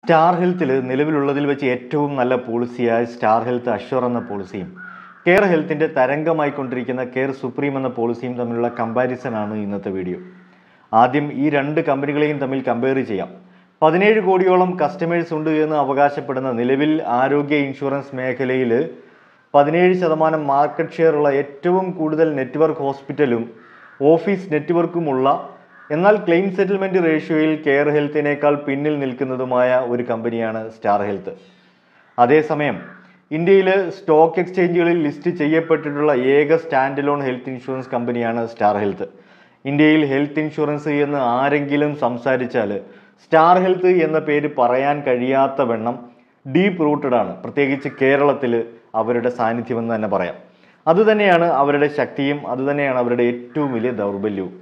star ഹെൽത്തിൽ നിലവിലുള്ളതിൽ വെച്ച് ഏറ്റവും നല്ല പോളിസിയായ സ്റ്റാർ ഹെൽത്ത് അഷ്വർ എന്ന പോളിസിയും കെയർ ഹെൽത്തിൻ്റെ തരംഗമായിക്കൊണ്ടിരിക്കുന്ന കെയർ സുപ്രീം എന്ന പോളിസിയും തമ്മിലുള്ള കമ്പാരിസൺ ആണ് ഇന്നത്തെ വീഡിയോ ആദ്യം ഈ രണ്ട് കമ്പനികളെയും തമ്മിൽ കമ്പയർ ചെയ്യാം പതിനേഴ് കോടിയോളം കസ്റ്റമേഴ്സ് ഉണ്ട് എന്ന് അവകാശപ്പെടുന്ന നിലവിൽ ആരോഗ്യ ഇൻഷുറൻസ് മേഖലയിൽ പതിനേഴ് ശതമാനം മാർക്കറ്റ് ഷെയർ ഉള്ള ഏറ്റവും കൂടുതൽ നെറ്റ്വർക്ക് ഹോസ്പിറ്റലും ഓഫീസ് നെറ്റ്വർക്കുമുള്ള എന്നാൽ ക്ലെയിം സെറ്റിൽമെന്റ് റേഷ്യോയിൽ കെയർ ഹെൽത്തിനേക്കാൾ പിന്നിൽ നിൽക്കുന്നതുമായ ഒരു കമ്പനിയാണ് സ്റ്റാർ ഹെൽത്ത് അതേസമയം ഇന്ത്യയിൽ സ്റ്റോക്ക് എക്സ്ചേഞ്ചുകളിൽ ലിസ്റ്റ് ചെയ്യപ്പെട്ടിട്ടുള്ള ഏക സ്റ്റാൻഡ് ലോൺ ഹെൽത്ത് ഇൻഷുറൻസ് കമ്പനിയാണ് സ്റ്റാർ ഹെൽത്ത് ഇന്ത്യയിൽ ഹെൽത്ത് ഇൻഷുറൻസ് എന്ന് ആരെങ്കിലും സംസാരിച്ചാൽ സ്റ്റാർ ഹെൽത്ത് എന്ന പേര് പറയാൻ കഴിയാത്ത വണ്ണം ഡീപ്പ് റൂട്ടഡ് ആണ് പ്രത്യേകിച്ച് കേരളത്തിൽ അവരുടെ സാന്നിധ്യമെന്ന് തന്നെ പറയാം അതുതന്നെയാണ് അവരുടെ ശക്തിയും അതുതന്നെയാണ് അവരുടെ ഏറ്റവും വലിയ ദൗർബല്യവും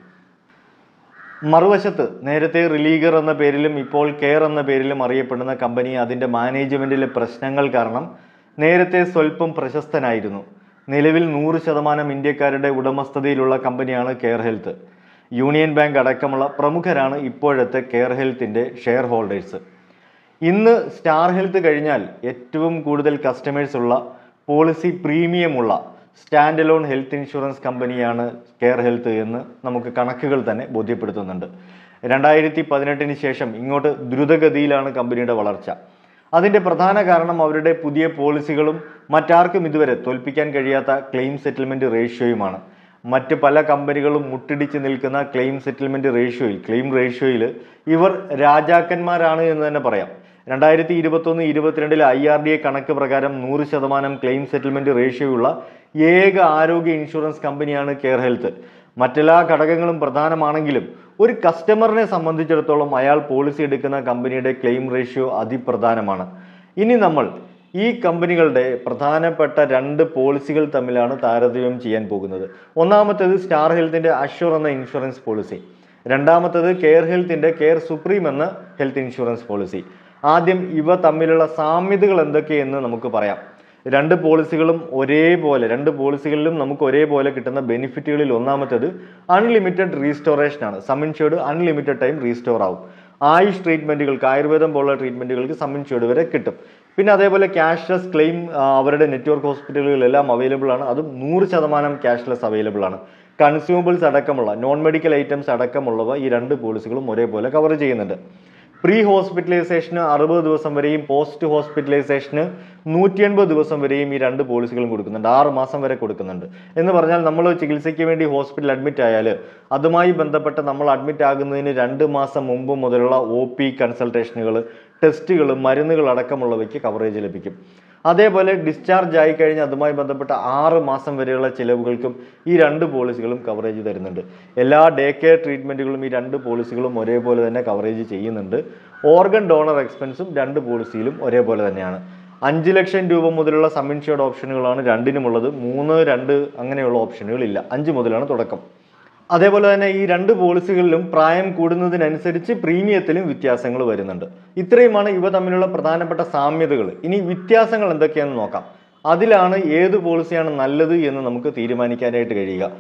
മറുവശത്ത് നേരത്തെ റിലീഗർ എന്ന പേരിലും ഇപ്പോൾ കെയർ എന്ന പേരിലും അറിയപ്പെടുന്ന കമ്പനി അതിൻ്റെ മാനേജ്മെൻറ്റിലെ പ്രശ്നങ്ങൾ കാരണം നേരത്തെ സ്വല്പം പ്രശസ്തനായിരുന്നു നിലവിൽ നൂറ് ശതമാനം ഇന്ത്യക്കാരുടെ ഉടമസ്ഥതയിലുള്ള കമ്പനിയാണ് കെയർ ഹെൽത്ത് യൂണിയൻ ബാങ്ക് അടക്കമുള്ള പ്രമുഖരാണ് ഇപ്പോഴത്തെ കെയർ ഹെൽത്തിൻ്റെ ഷെയർ ഹോൾഡേഴ്സ് ഇന്ന് സ്റ്റാർ ഹെൽത്ത് കഴിഞ്ഞാൽ ഏറ്റവും കൂടുതൽ കസ്റ്റമേഴ്സ് ഉള്ള പോളിസി പ്രീമിയമുള്ള സ്റ്റാൻഡ് അലോൺ ഹെൽത്ത് ഇൻഷുറൻസ് കമ്പനിയാണ് കെയർ ഹെൽത്ത് എന്ന് നമുക്ക് കണക്കുകൾ തന്നെ ബോധ്യപ്പെടുത്തുന്നുണ്ട് രണ്ടായിരത്തി പതിനെട്ടിന് ശേഷം ഇങ്ങോട്ട് ദ്രുതഗതിയിലാണ് കമ്പനിയുടെ വളർച്ച അതിൻ്റെ പ്രധാന കാരണം അവരുടെ പുതിയ പോളിസികളും മറ്റാർക്കും ഇതുവരെ തോൽപ്പിക്കാൻ കഴിയാത്ത ക്ലെയിം സെറ്റിൽമെൻറ്റ് റേഷ്യോയുമാണ് മറ്റ് പല കമ്പനികളും മുട്ടിടിച്ച് നിൽക്കുന്ന ക്ലെയിം സെറ്റിൽമെൻറ്റ് റേഷ്യോയിൽ ക്ലെയിം റേഷ്യോയിൽ ഇവർ രാജാക്കന്മാരാണ് എന്ന് തന്നെ പറയാം രണ്ടായിരത്തി ഇരുപത്തൊന്ന് ഇരുപത്തിരണ്ടിലെ ഐ ആർ ഡി എ കണക്ക് പ്രകാരം നൂറ് ശതമാനം ക്ലെയിം സെറ്റിൽമെൻറ്റ് റേഷ്യോയുള്ള ഏക ആരോഗ്യ ഇൻഷുറൻസ് കമ്പനിയാണ് കെയർ ഹെൽത്ത് മറ്റെല്ലാ ഘടകങ്ങളും പ്രധാനമാണെങ്കിലും ഒരു കസ്റ്റമറിനെ സംബന്ധിച്ചിടത്തോളം അയാൾ പോളിസി എടുക്കുന്ന കമ്പനിയുടെ ക്ലെയിം റേഷ്യോ അതിപ്രധാനമാണ് ഇനി നമ്മൾ ഈ കമ്പനികളുടെ പ്രധാനപ്പെട്ട രണ്ട് പോളിസികൾ തമ്മിലാണ് താരതമ്യം ചെയ്യാൻ പോകുന്നത് ഒന്നാമത്തേത് സ്റ്റാർ ഹെൽത്തിൻ്റെ അഷ്വർ എന്ന ഇൻഷുറൻസ് പോളിസി രണ്ടാമത്തേത് കെയർ ഹെൽത്തിൻ്റെ കെയർ സുപ്രീം എന്ന ഹെൽത്ത് ഇൻഷുറൻസ് പോളിസി ആദ്യം ഇവ തമ്മിലുള്ള സാമ്യതകൾ എന്തൊക്കെയെന്ന് നമുക്ക് പറയാം രണ്ട് പോളിസികളും ഒരേപോലെ രണ്ട് പോളിസികളിലും നമുക്ക് ഒരേപോലെ കിട്ടുന്ന ബെനിഫിറ്റുകളിൽ ഒന്നാമത്തേത് അൺലിമിറ്റഡ് റീസ്റ്റോറേഷൻ ആണ് sum insured unlimited time restore ആവും ആയുഷ് ട്രീറ്റ്മെൻറ്റുകൾക്ക് ആയുർവേദം പോലുള്ള ട്രീറ്റ്മെൻറ്റുകൾക്ക് സം ഇൻഷുർഡ് വരെ കിട്ടും പിന്നെ അതേപോലെ ക്യാഷ്ലെസ് ക്ലെയിം അവരുടെ നെറ്റ്വർക്ക് ഹോസ്പിറ്റലുകളിലെല്ലാം അവൈലബിൾ ആണ് അതും നൂറ് ശതമാനം ക്യാഷ്ലെസ് അവൈലബിൾ ആണ് കൺസ്യൂമബിൾസ് അടക്കമുള്ള നോൺ മെഡിക്കൽ ഐറ്റംസ് അടക്കമുള്ളവ ഈ രണ്ട് പോളിസികളും ഒരേപോലെ കവർ ചെയ്യുന്നുണ്ട് പ്രീ ഹോസ്പിറ്റലൈസേഷന് അറുപത് ദിവസം വരെയും പോസ്റ്റ് ഹോസ്പിറ്റലൈസേഷന് നൂറ്റി എൺപത് ദിവസം വരെയും ഈ രണ്ട് പോളിസികളും കൊടുക്കുന്നുണ്ട് ആറ് മാസം വരെ കൊടുക്കുന്നുണ്ട് എന്ന് പറഞ്ഞാൽ നമ്മൾ ചികിത്സയ്ക്ക് വേണ്ടി ഹോസ്പിറ്റൽ അഡ്മിറ്റ് ആയാൽ അതുമായി ബന്ധപ്പെട്ട് നമ്മൾ അഡ്മിറ്റ് ആകുന്നതിന് രണ്ട് മാസം മുമ്പ് മുതലുള്ള ഒ പി കൺസൾട്ടേഷനുകൾ ടെസ്റ്റുകൾ മരുന്നുകൾ അടക്കമുള്ളവയ്ക്ക് കവറേജ് ലഭിക്കും അതേപോലെ ഡിസ്ചാർജ് ആയി കഴിഞ്ഞ് അതുമായി ബന്ധപ്പെട്ട ആറ് മാസം വരെയുള്ള ചിലവുകൾക്കും ഈ രണ്ട് പോളിസികളും കവറേജ് തരുന്നുണ്ട് എല്ലാ ഡേ കെയർ ട്രീറ്റ്മെൻറ്റുകളും ഈ രണ്ട് പോളിസികളും ഒരേപോലെ തന്നെ കവറേജ് ചെയ്യുന്നുണ്ട് ഓർഗൻ ഡോണർ എക്സ്പെൻസും രണ്ട് പോളിസിയിലും ഒരേപോലെ തന്നെയാണ് അഞ്ച് ലക്ഷം രൂപ മുതലുള്ള സം ഇൻഷുർഡ് ഓപ്ഷനുകളാണ് രണ്ടിനുമുള്ളത് മൂന്ന് രണ്ട് അങ്ങനെയുള്ള ഓപ്ഷനുകളില്ല അഞ്ച് മുതലാണ് തുടക്കം അതേപോലെ തന്നെ ഈ രണ്ട് പോളിസികളിലും പ്രായം കൂടുന്നതിനനുസരിച്ച് പ്രീമിയത്തിലും വ്യത്യാസങ്ങൾ വരുന്നുണ്ട് ഇത്രയുമാണ് ഇവ തമ്മിലുള്ള പ്രധാനപ്പെട്ട സാമ്യതകൾ ഇനി വ്യത്യാസങ്ങൾ എന്തൊക്കെയാണെന്ന് നോക്കാം അതിലാണ് ഏത് പോളിസിയാണ് നല്ലത് എന്ന് നമുക്ക് തീരുമാനിക്കാനായിട്ട് കഴിയുക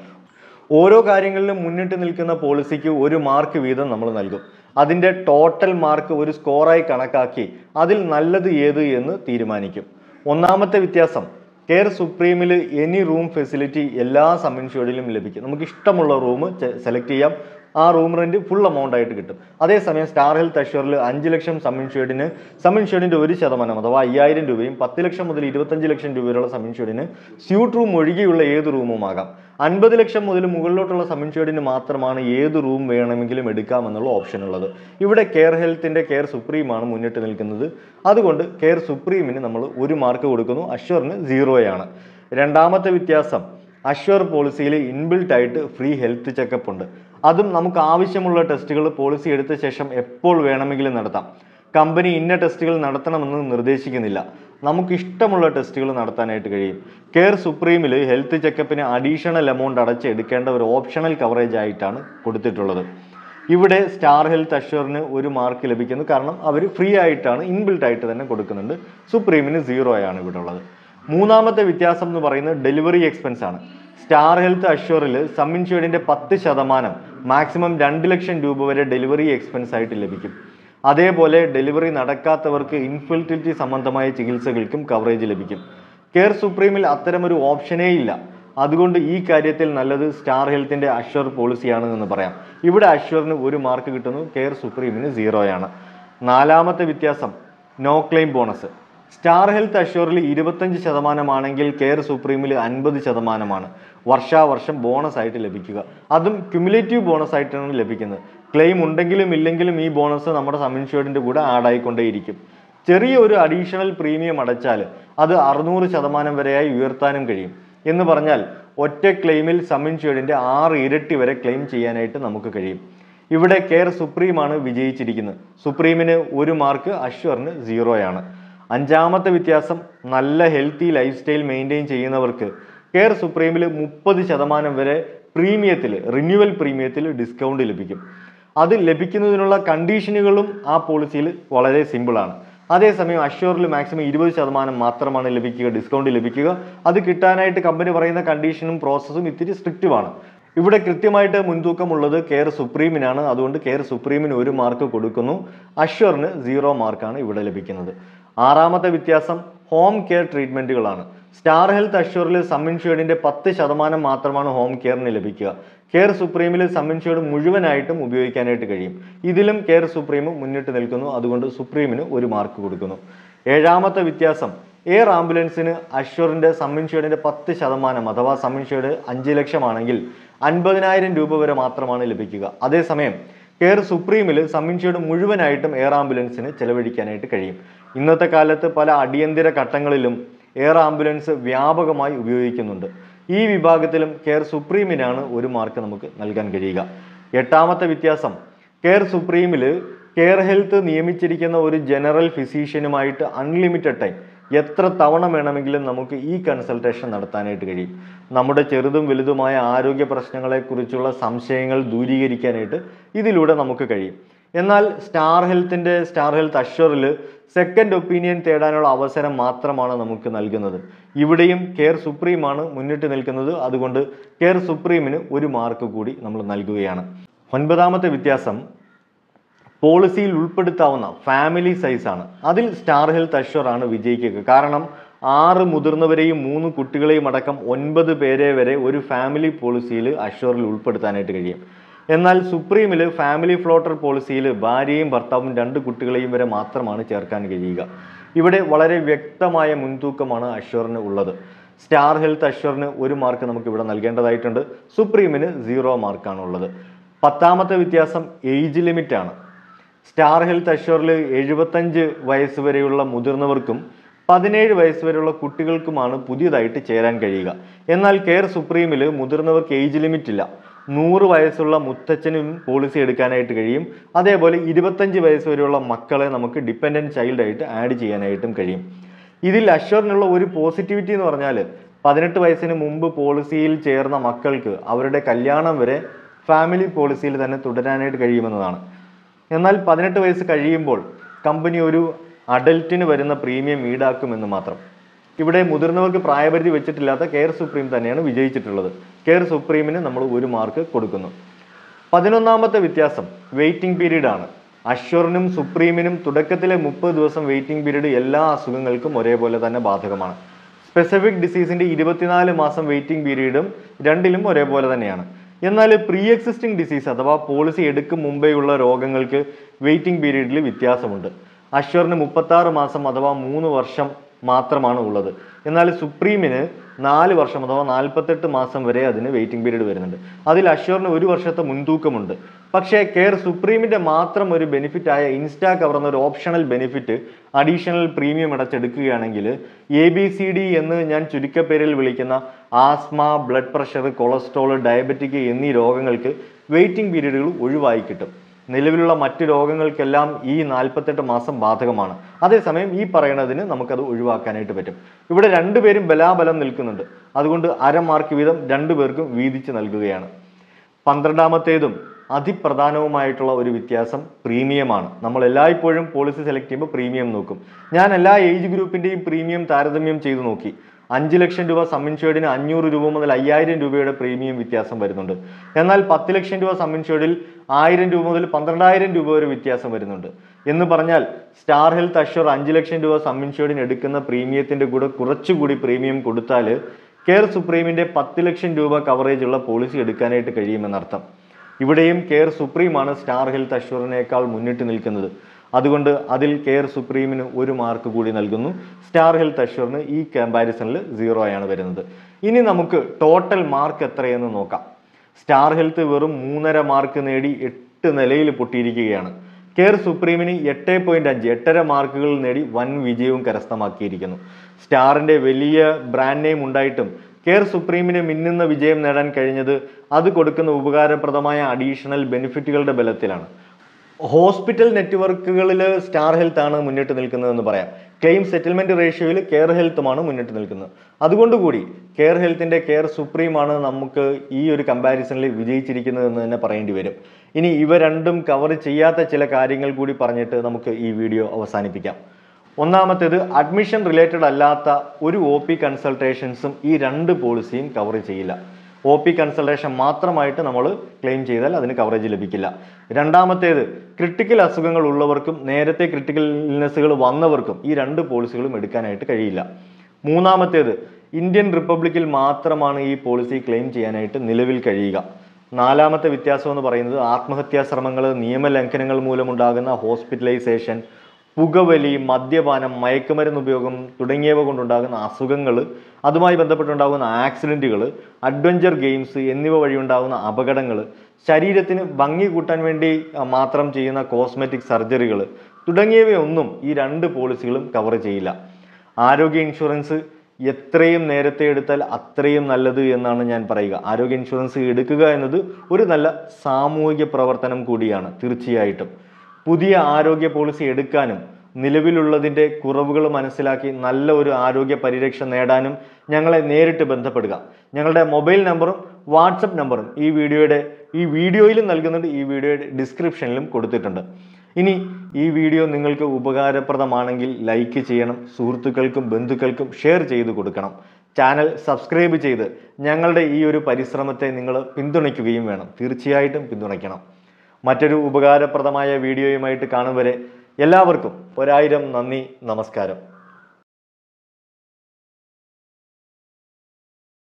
ഓരോ കാര്യങ്ങളിലും മുന്നിട്ട് നിൽക്കുന്ന പോളിസിക്ക് ഒരു മാർക്ക് വീതം നമ്മൾ നൽകും അതിൻ്റെ ടോട്ടൽ മാർക്ക് ഒരു സ്കോറായി കണക്കാക്കി അതിൽ നല്ലത് ഏത് എന്ന് തീരുമാനിക്കും ഒന്നാമത്തെ വ്യത്യാസം കെയർ സുപ്രീമിൽ എനി റൂം ഫെസിലിറ്റി എല്ലാ സം ഇൻഷുർഡിലും ലഭിക്കും നമുക്ക് ഇഷ്ടമുള്ള റൂം സെലക്ട് ചെയ്യാം ആ റൂം റെന്റ് ഫുൾ എമൗണ്ട് ആയിട്ട് കിട്ടും അതേസമയം സ്റ്റാർ ഹെൽത്ത് അഷ്വറിൽ അഞ്ച് ലക്ഷം സം ഇൻഷുർഡിന് സം ഇൻഷുർഡിൻ്റെ ഒരു ശതമാനം അഥവാ അയ്യായിരം രൂപയും പത്ത് ലക്ഷം മുതൽ ഇരുപത്തഞ്ച് ലക്ഷം രൂപ വരെയുള്ള സം ഇൻഷുർഡിന് സ്യൂട്ട് റൂം ഒഴികെയുള്ള ഏത് റൂമും ആകാം അൻപത് ലക്ഷം മുതൽ മുകളിലോട്ടുള്ള സം ഇൻഷുർഡിന് മാത്രമാണ് ഏത് റൂം വേണമെങ്കിലും എടുക്കാമെന്നുള്ള ഓപ്ഷൻ ഉള്ളത് ഇവിടെ കെയർ ഹെൽത്തിൻ്റെ കെയർ സുപ്രീമാണ് മുന്നിട്ട് നിൽക്കുന്നത് അതുകൊണ്ട് കെയർ സുപ്രീമിന് നമ്മൾ ഒരു മാർക്ക് കൊടുക്കുന്നു അഷ്വറിന് സീറോയാണ് രണ്ടാമത്തെ വ്യത്യാസം അഷ്വർ പോളിസിയിൽ ഇൻബിൽട്ട് ആയിട്ട് ഫ്രീ ഹെൽത്ത് ചെക്കപ്പ് ഉണ്ട് അതും നമുക്ക് ആവശ്യമുള്ള ടെസ്റ്റുകൾ പോളിസി എടുത്ത ശേഷം എപ്പോൾ വേണമെങ്കിലും നടത്താം കമ്പനി ഇന്ന ടെസ്റ്റുകൾ നടത്തണമെന്ന് നിർദ്ദേശിക്കുന്നില്ല നമുക്ക് ഇഷ്ടമുള്ള ടെസ്റ്റുകൾ നടത്താനായിട്ട് കഴിയും കെയർ സുപ്രീമിൽ ഹെൽത്ത് ചെക്കപ്പിന് അഡീഷണൽ എമൗണ്ട് അടച്ച് എടുക്കേണ്ട ഒരു ഓപ്ഷണൽ കവറേജ് ആയിട്ടാണ് കൊടുത്തിട്ടുള്ളത് ഇവിടെ സ്റ്റാർ ഹെൽത്ത് അഷ്വറിന് ഒരു മാർക്ക് ലഭിക്കുന്നു കാരണം അവർ ഫ്രീ ആയിട്ടാണ് ഇൻബിൽട്ട് ആയിട്ട് തന്നെ കൊടുക്കുന്നുണ്ട് സുപ്രീമിന് സീറോ ആണ് ഇവിടെ ഉള്ളത് മൂന്നാമത്തെ വ്യത്യാസം എന്ന് പറയുന്നത് ഡെലിവറി എക്സ്പെൻസ് ആണ് സ്റ്റാർ ഹെൽത്ത് അഷ്വറിൽ സം ഇൻഷുർഡിൻ്റെ പത്ത് ശതമാനം മാക്സിമം രണ്ട് ലക്ഷം രൂപ വരെ ഡെലിവറി എക്സ്പെൻസ് ആയിട്ട് ലഭിക്കും അതേപോലെ ഡെലിവറി നടക്കാത്തവർക്ക് ഇൻഫെർട്ടിലിറ്റി സംബന്ധമായ ചികിത്സകൾക്കും കവറേജ് ലഭിക്കും കെയർ സുപ്രീമിൽ അത്തരമൊരു ഓപ്ഷനേ ഇല്ല അതുകൊണ്ട് ഈ കാര്യത്തിൽ നല്ലത് സ്റ്റാർ ഹെൽത്തിന്റെ അഷ്വർ പോളിസിയാണ് എന്ന് പറയാം ഇവിടെ അഷ്വറിന് ഒരു മാർക്ക് കിട്ടുന്നു കെയർ സുപ്രീമിന് സീറോയാണ് നാലാമത്തെ വ്യത്യാസം no claim bonus Star Health അഷ്വറിൽ ഇരുപത്തഞ്ച് ശതമാനമാണെങ്കിൽ കെയർ സുപ്രീമിൽ അൻപത് ശതമാനമാണ് വർഷാവർഷം ബോണസ് ആയിട്ട് ലഭിക്കുക അതും ക്യുമുലേറ്റീവ് ബോണസ് ആയിട്ടാണ് ലഭിക്കുന്നത് ക്ലെയിം ഉണ്ടെങ്കിലും ഇല്ലെങ്കിലും ഈ ബോണസ് നമ്മുടെ സം ഇൻഷുർഡിൻ്റെ കൂടെ ആഡായിക്കൊണ്ടേയിരിക്കും ചെറിയ ഒരു അഡീഷണൽ പ്രീമിയം അടച്ചാൽ അത് അറുന്നൂറ് ശതമാനം വരെയായി ഉയർത്താനും കഴിയും എന്ന് പറഞ്ഞാൽ ഒറ്റ ക്ലെയിമിൽ സം ഇൻഷുർഡിൻ്റെ ആറ് ഇരട്ടി വരെ ക്ലെയിം ചെയ്യാനായിട്ട് നമുക്ക് കഴിയും ഇവിടെ കെയർ സുപ്രീമാണ് വിജയിച്ചിരിക്കുന്നത് സുപ്രീമിന് ഒരു മാർക്ക് അഷ്വറിന് സീറോയാണ് അഞ്ചാമത്തെ വ്യത്യാസം നല്ല ഹെൽത്തി ലൈഫ് സ്റ്റൈൽ മെയിൻറ്റെയിൻ ചെയ്യുന്നവർക്ക് കെയർ സുപ്രീമിൽ മുപ്പത് ശതമാനം വരെ പ്രീമിയത്തിൽ റിന്യൂവൽ പ്രീമിയത്തിൽ ഡിസ്കൗണ്ട് ലഭിക്കും അത് ലഭിക്കുന്നതിനുള്ള കണ്ടീഷനുകളും ആ പോളിസിയിൽ വളരെ സിമ്പിളാണ് അതേസമയം അഷ്യൂറിൽ മാക്സിമം ഇരുപത് ശതമാനം മാത്രമാണ് ലഭിക്കുക ഡിസ്കൗണ്ട് ലഭിക്കുക അത് കിട്ടാനായിട്ട് കമ്പനി പറയുന്ന കണ്ടീഷനും പ്രോസസ്സും ഇത്തിരി സ്ട്രിക്റ്റുമാണ് ഇവിടെ കൃത്യമായിട്ട് മുൻതൂക്കമുള്ളത് കെയർ സുപ്രീമിനാണ് അതുകൊണ്ട് കെയർ സുപ്രീമിന് ഒരു മാർക്ക് കൊടുക്കുന്നു അഷ്വറിന് സീറോ മാർക്കാണ് ഇവിടെ ലഭിക്കുന്നത് ആറാമത്തെ വ്യത്യാസം ഹോം കെയർ ട്രീറ്റ്മെന്റുകളാണ് സ്റ്റാർ ഹെൽത്ത് അഷ്വറിൽ സം ഇൻഷുർഡിന്റെ പത്ത് ശതമാനം മാത്രമാണ് ഹോം കെയറിന് ലഭിക്കുക കെയർ സുപ്രീമിൽ സം ഇൻഷുർഡ് മുഴുവനായിട്ടും ഉപയോഗിക്കാനായിട്ട് കഴിയും ഇതിലും കെയർ സുപ്രീം മുന്നിട്ട് നിൽക്കുന്നു അതുകൊണ്ട് സുപ്രീമിന് ഒരു മാർക്ക് കൊടുക്കുന്നു ഏഴാമത്തെ വ്യത്യാസം എയർ ആംബുലൻസിന് അഷ്വറിന്റെ സം ഇൻഷുർഡിന്റെ പത്ത് ശതമാനം അഥവാ സം ഇൻഷുർഡ് അഞ്ച് ലക്ഷമാണെങ്കിൽ അൻപതിനായിരം രൂപ വരെ മാത്രമാണ് ലഭിക്കുക അതേസമയം കെയർ സുപ്രീമിൽ സം ഇൻഷുർഡ് മുഴുവനായിട്ടും എയർ ആംബുലൻസിന് ചെലവഴിക്കാനായിട്ട് കഴിയും ഇന്നത്തെ കാലത്ത് പല അടിയന്തര ഘട്ടങ്ങളിലും എയർ ആംബുലൻസ് വ്യാപകമായി ഉപയോഗിക്കുന്നുണ്ട് ഈ വിഭാഗത്തിലും കെയർ സുപ്രീമിനാണ് ഒരു മാർക്ക് നമുക്ക് നൽകാൻ കഴിയുക എട്ടാമത്തെ വ്യത്യാസം കെയർ സുപ്രീമിൽ കെയർ ഹെൽത്ത് നിയമിച്ചിരിക്കുന്ന ഒരു ജനറൽ ഫിസീഷ്യനുമായിട്ട് അൺലിമിറ്റഡ് ടൈം എത്ര തവണ വേണമെങ്കിലും നമുക്ക് ഈ കൺസൾട്ടേഷൻ നടത്താനായിട്ട് കഴിയും നമ്മുടെ ചെറുതും വലുതുമായ ആരോഗ്യ പ്രശ്നങ്ങളെക്കുറിച്ചുള്ള സംശയങ്ങൾ ദൂരീകരിക്കാനായിട്ട് ഇതിലൂടെ നമുക്ക് കഴിയും എന്നാൽ സ്റ്റാർ ഹെൽത്തിൻ്റെ സ്റ്റാർ ഹെൽത്ത് അഷ്വറിൽ സെക്കൻഡ് ഒപ്പീനിയൻ തേടാനുള്ള അവസരം മാത്രമാണ് നമുക്ക് നൽകുന്നത് ഇവിടെയും കെയർ സുപ്രീമാണ് മുന്നിട്ട് നിൽക്കുന്നത് അതുകൊണ്ട് കെയർ സുപ്രീമിന് ഒരു മാർക്ക് കൂടി നമ്മൾ നൽകുകയാണ് ഒൻപതാമത്തെ വ്യത്യാസം പോളിസിയിൽ ഉൾപ്പെടുത്താവുന്ന ഫാമിലി സൈസാണ് അതിൽ സ്റ്റാർ ഹെൽത്ത് അഷ്വർ ആണ് വിജയിക്കുക കാരണം ആറ് മുതിർന്നവരെയും മൂന്ന് കുട്ടികളെയും അടക്കം ഒൻപത് പേരെ വരെ ഒരു ഫാമിലി പോളിസിയിൽ അഷ്വറിൽ ഉൾപ്പെടുത്താനായിട്ട് കഴിയും എന്നാൽ സുപ്രീമിൽ ഫാമിലി ഫ്ലോട്ടർ പോളിസിയിൽ ഭാര്യയും ഭർത്താവും രണ്ട് കുട്ടികളെയും വരെ മാത്രമാണ് ചേർക്കാൻ കഴിയുക ഇവിടെ വളരെ വ്യക്തമായ മുൻതൂക്കമാണ് അഷ്വറിന് ഉള്ളത് സ്റ്റാർ ഹെൽത്ത് അഷ്വറിന് ഒരു മാർക്ക് നമുക്ക് ഇവിടെ നൽകേണ്ടതായിട്ടുണ്ട് സുപ്രീമിന് സീറോ മാർക്കാണ് ഉള്ളത് പത്താമത്തെ വ്യത്യാസം ഏജ് ലിമിറ്റ് ആണ് സ്റ്റാർ ഹെൽത്ത് അഷ്വറിൽ എഴുപത്തഞ്ച് വയസ്സ് വരെയുള്ള മുതിർന്നവർക്കും പതിനേഴ് വയസ്സ് വരെയുള്ള കുട്ടികൾക്കുമാണ് പുതിയതായിട്ട് ചേരാൻ കഴിയുക എന്നാൽ കെയർ സുപ്രീമിൽ മുതിർന്നവർക്ക് ഏജ് ലിമിറ്റ് ഇല്ല നൂറ് വയസ്സുള്ള മുത്തച്ഛനും പോളിസി എടുക്കാനായിട്ട് കഴിയും അതേപോലെ ഇരുപത്തഞ്ച് വയസ്സ് വരെയുള്ള മക്കളെ നമുക്ക് ഡിപ്പെൻഡൻറ്റ് ചൈൽഡ് ആയിട്ട് ആഡ് ചെയ്യാനായിട്ടും കഴിയും ഇതിൽ അഷ്വറിനുള്ള ഒരു പോസിറ്റിവിറ്റി എന്ന് പറഞ്ഞാൽ പതിനെട്ട് വയസ്സിന് മുമ്പ് പോളിസിയിൽ ചേർന്ന മക്കൾക്ക് അവരുടെ കല്യാണം വരെ ഫാമിലി പോളിസിയിൽ തന്നെ തുടരാനായിട്ട് കഴിയുമെന്നതാണ് എന്നാൽ പതിനെട്ട് വയസ്സ് കഴിയുമ്പോൾ കമ്പനി ഒരു അഡൽറ്റിന് വരുന്ന പ്രീമിയം ഈടാക്കുമെന്ന് മാത്രം ഇവിടെ മുതിർന്നവർക്ക് പ്രായപരിധി വെച്ചിട്ടില്ലാത്ത കെയർ സുപ്രീം തന്നെയാണ് വിജയിച്ചിട്ടുള്ളത് കെയർ സുപ്രീമിന് നമ്മൾ ഒരു മാർക്ക് കൊടുക്കുന്നു പതിനൊന്നാമത്തെ വ്യത്യാസം വെയിറ്റിംഗ് പീരീഡ് ആണ് അഷ്വറിനും സുപ്രീമിനും തുടക്കത്തിലെ മുപ്പത് ദിവസം വെയിറ്റിംഗ് പീരീഡ് എല്ലാ അസുഖങ്ങൾക്കും ഒരേപോലെ തന്നെ ബാധകമാണ് സ്പെസിഫിക് ഡിസീസിന്റെ ഇരുപത്തിനാല് മാസം വെയിറ്റിംഗ് പീരീഡും രണ്ടിലും ഒരേപോലെ തന്നെയാണ് എന്നാൽ പ്രീ എക്സിസ്റ്റിംഗ് ഡിസീസ് അഥവാ പോളിസി എടുക്കും മുമ്പേയുള്ള രോഗങ്ങൾക്ക് വെയിറ്റിംഗ് പീരീഡിൽ വ്യത്യാസമുണ്ട് അഷ്വറിന് മുപ്പത്താറ് മാസം അഥവാ മൂന്ന് വർഷം മാത്രമാണ് ഉള്ളത് എന്നാൽ സുപ്രീമിന് നാല് വർഷം അഥവാ നാൽപ്പത്തെട്ട് മാസം വരെ അതിന് വെയിറ്റിംഗ് പീരീഡ് വരുന്നുണ്ട് അതിൽ അഷ്വറിന് ഒരു വർഷത്തെ മുൻതൂക്കമുണ്ട് പക്ഷേ കെയർ സുപ്രീമിന്റെ മാത്രം ഒരു ബെനിഫിറ്റ് ആയ ഇൻസ്റ്റാ കവർ എന്ന ഒരു ഓപ്ഷണൽ ബെനിഫിറ്റ് അഡീഷണൽ പ്രീമിയം അടച്ചെടുക്കുകയാണെങ്കിൽ എ ബി സി ഡി എന്ന് ഞാൻ ചുരുക്കപ്പേരിൽ വിളിക്കുന്ന asthma blood pressure cholesterol diabetic എന്നീ രോഗങ്ങൾക്ക് വെയിറ്റിംഗ് പീരീഡുകൾ ഒഴിവായി കിട്ടും നിലവിലുള്ള മറ്റ് രോഗങ്ങൾക്കെല്ലാം ഈ നാൽപ്പത്തെട്ട് മാസം ബാധകമാണ് അതേസമയം ഈ പറയുന്നതിന് നമുക്കത് ഒഴിവാക്കാനായിട്ട് പറ്റും ഇവിടെ രണ്ടുപേരും ബലാബലം നിൽക്കുന്നുണ്ട് അതുകൊണ്ട് അര മാർക്ക് വീതം രണ്ടുപേർക്കും വീതിച്ച് നൽകുകയാണ് പന്ത്രണ്ടാമത്തേതും അതിപ്രധാനവുമായിട്ടുള്ള ഒരു വ്യത്യാസം പ്രീമിയമാണ് നമ്മൾ എല്ലായ്പ്പോഴും പോളിസി സെലക്ട് ചെയ്യുമ്പോൾ പ്രീമിയം നോക്കും ഞാൻ എല്ലാ ഏജ് ഗ്രൂപ്പിൻ്റെയും പ്രീമിയം താരതമ്യം ചെയ്തു നോക്കി അഞ്ച് ലക്ഷം രൂപ സം ഇൻഷുർഡിന് അഞ്ഞൂറ് രൂപ മുതൽ അയ്യായിരം രൂപയുടെ പ്രീമിയം വ്യത്യാസം വരുന്നുണ്ട് എന്നാൽ പത്ത് ലക്ഷം രൂപ സം ഇൻഷുർഡിൽ ആയിരം രൂപ മുതൽ പന്ത്രണ്ടായിരം രൂപ വരെ വ്യത്യാസം വരുന്നുണ്ട് എന്ന് പറഞ്ഞാൽ സ്റ്റാർ ഹെൽത്ത് അഷ്യൂർ അഞ്ച് ലക്ഷം രൂപ സം ഇൻഷുർഡിന് എടുക്കുന്ന പ്രീമിയത്തിന്റെ കൂടെ കുറച്ചുകൂടി പ്രീമിയം കൊടുത്താൽ കെയർ സുപ്രീമിന്റെ പത്ത് ലക്ഷം രൂപ കവറേജ് ഉള്ള പോളിസി എടുക്കാനായിട്ട് കഴിയുമെന്നർത്ഥം ഇവിടെയും കെയർ സുപ്രീമാണ് സ്റ്റാർ ഹെൽത്ത് അഷ്യൂറിനേക്കാൾ മുന്നിട്ട് നിൽക്കുന്നത് അതുകൊണ്ട് അതിൽ കെയർ സുപ്രീമിന് ഒരു മാർക്ക് കൂടി നൽകുന്നു സ്റ്റാർ ഹെൽത്ത് അഷ്യൂറിന് ഈ കമ്പാരിസണിൽ സീറോ ആണ് വരുന്നത് ഇനി നമുക്ക് ടോട്ടൽ മാർക്ക് എത്രയെന്ന് നോക്കാം സ്റ്റാർ ഹെൽത്ത് വെറും മൂന്നര മാർക്ക് നേടി എട്ട് നിലയിൽ പൊട്ടിയിരിക്കുകയാണ് കെയർ സുപ്രീമിന് എട്ട് പോയിന്റ് അഞ്ച് എട്ടര മാർക്കുകൾ നേടി വൻ വിജയവും കരസ്ഥമാക്കിയിരിക്കുന്നു സ്റ്റാറിന്റെ വലിയ ബ്രാൻഡ് നെയിം ഉണ്ടായിട്ടും കെയർ സുപ്രീമിന് മിന്നുന്ന വിജയം നേടാൻ കഴിഞ്ഞത് അത് കൊടുക്കുന്ന ഉപകാരപ്രദമായ അഡീഷണൽ ബെനിഫിറ്റുകളുടെ ബലത്തിലാണ് ഹോസ്പിറ്റൽ നെറ്റ്വർക്കുകളിൽ സ്റ്റാർ ഹെൽത്ത് ആണ് മുന്നിട്ട് നിൽക്കുന്നതെന്ന് പറയാം ക്ലെയിം സെറ്റിൽമെന്റ് റേഷ്യോയിൽ കെയർ ഹെൽത്തുമാണ് മുന്നിട്ട് നിൽക്കുന്നത് അതുകൊണ്ടുകൂടി കെയർ ഹെൽത്തിന്റെ കെയർ സുപ്രീമാണ് നമുക്ക് ഈ ഒരു കമ്പാരിസണിൽ വിജയിച്ചിരിക്കുന്നത് എന്ന് തന്നെ പറയേണ്ടി വരും ഇനി ഇവ രണ്ടും കവർ ചെയ്യാത്ത ചില കാര്യങ്ങൾ കൂടി പറഞ്ഞിട്ട് നമുക്ക് ഈ വീഡിയോ അവസാനിപ്പിക്കാം ഒന്നാമത്തേത് അഡ്മിഷൻ റിലേറ്റഡ് അല്ലാത്ത ഒരു ഒ പി കൺസൾട്ടേഷൻസും ഈ രണ്ട് പോളിസിയും കവർ ചെയ്യില്ല ഒ പി കൺസൾട്ടേഷൻ മാത്രമായിട്ട് നമ്മൾ ക്ലെയിം ചെയ്താൽ അതിന് കവറേജ് ലഭിക്കില്ല രണ്ടാമത്തേത് ക്രിട്ടിക്കൽ അസുഖങ്ങൾ ഉള്ളവർക്കും നേരത്തെ ക്രിട്ടിക്കൽ ഇൽനെസ്സുകൾ വന്നവർക്കും ഈ രണ്ട് പോളിസികളും എടുക്കാനായിട്ട് കഴിയില്ല മൂന്നാമത്തേത് ഇന്ത്യൻ റിപ്പബ്ലിക്കിൽ മാത്രമാണ് ഈ പോളിസി ക്ലെയിം ചെയ്യാനായിട്ട് നിലവിൽ കഴിയുക നാലാമത്തെ വ്യത്യാസം എന്ന് പറയുന്നത് ആത്മഹത്യാ ശ്രമങ്ങൾ നിയമലംഘനങ്ങൾ മൂലമുണ്ടാകുന്ന ഹോസ്പിറ്റലൈസേഷൻ പുകവലി മദ്യപാനം മയക്കുമരുന്ന് ഉപയോഗം തുടങ്ങിയവ കൊണ്ടുണ്ടാകുന്ന അസുഖങ്ങൾ അതുമായി ബന്ധപ്പെട്ടുണ്ടാകുന്ന ആക്സിഡൻറ്റുകൾ അഡ്വഞ്ചർ ഗെയിംസ് എന്നിവ വഴിയുണ്ടാകുന്ന അപകടങ്ങൾ ശരീരത്തിന് ഭംഗി കൂട്ടാൻ വേണ്ടി ആ, മാത്രം ചെയ്യുന്ന കോസ്മെറ്റിക് സർജറികൾ തുടങ്ങിയവയൊന്നും ഈ രണ്ട് പോളിസികളും കവർ ചെയ്യില്ല ആരോഗ്യ ഇൻഷുറൻസ് എത്രയും നേരത്തെ എടുത്താൽ അത്രയും നല്ലത് എന്നാണ് ഞാൻ പറയുക ആരോഗ്യ ഇൻഷുറൻസ് എടുക്കുക എന്നത് ഒരു നല്ല സാമൂഹിക പ്രവർത്തനം കൂടിയാണ് തീർച്ചയായിട്ടും പുതിയ ആരോഗ്യ പോളിസി എടുക്കാനും നിലവിലുള്ളതിൻ്റെ കുറവുകൾ മനസ്സിലാക്കി നല്ല ഒരു ആരോഗ്യ പരിരക്ഷ നേടാനും ഞങ്ങളെ നേരിട്ട് ബന്ധപ്പെടുക ഞങ്ങളുടെ മൊബൈൽ നമ്പറും വാട്സപ്പ് നമ്പറും ഈ വീഡിയോയുടെ ഈ വീഡിയോയിലും നൽകുന്നുണ്ട് ഈ വീഡിയോയുടെ ഡിസ്ക്രിപ്ഷനിലും കൊടുത്തിട്ടുണ്ട് ഇനി ഈ വീഡിയോ നിങ്ങൾക്ക് ഉപകാരപ്രദമാണെങ്കിൽ ലൈക്ക് ചെയ്യണം സുഹൃത്തുക്കൾക്കും ബന്ധുക്കൾക്കും ഷെയർ ചെയ്ത് കൊടുക്കണം ചാനൽ സബ്സ്ക്രൈബ് ചെയ്ത് ഞങ്ങളുടെ ഈ ഒരു പരിശ്രമത്തെ നിങ്ങൾ പിന്തുണയ്ക്കുകയും വേണം തീർച്ചയായിട്ടും പിന്തുണയ്ക്കണം മറ്റൊരു ഉപകാരപ്രദമായ വീഡിയോയുമായിട്ട് കാണും വരെ എല്ലാവർക്കും ഒരായിരം നന്ദി നമസ്കാരം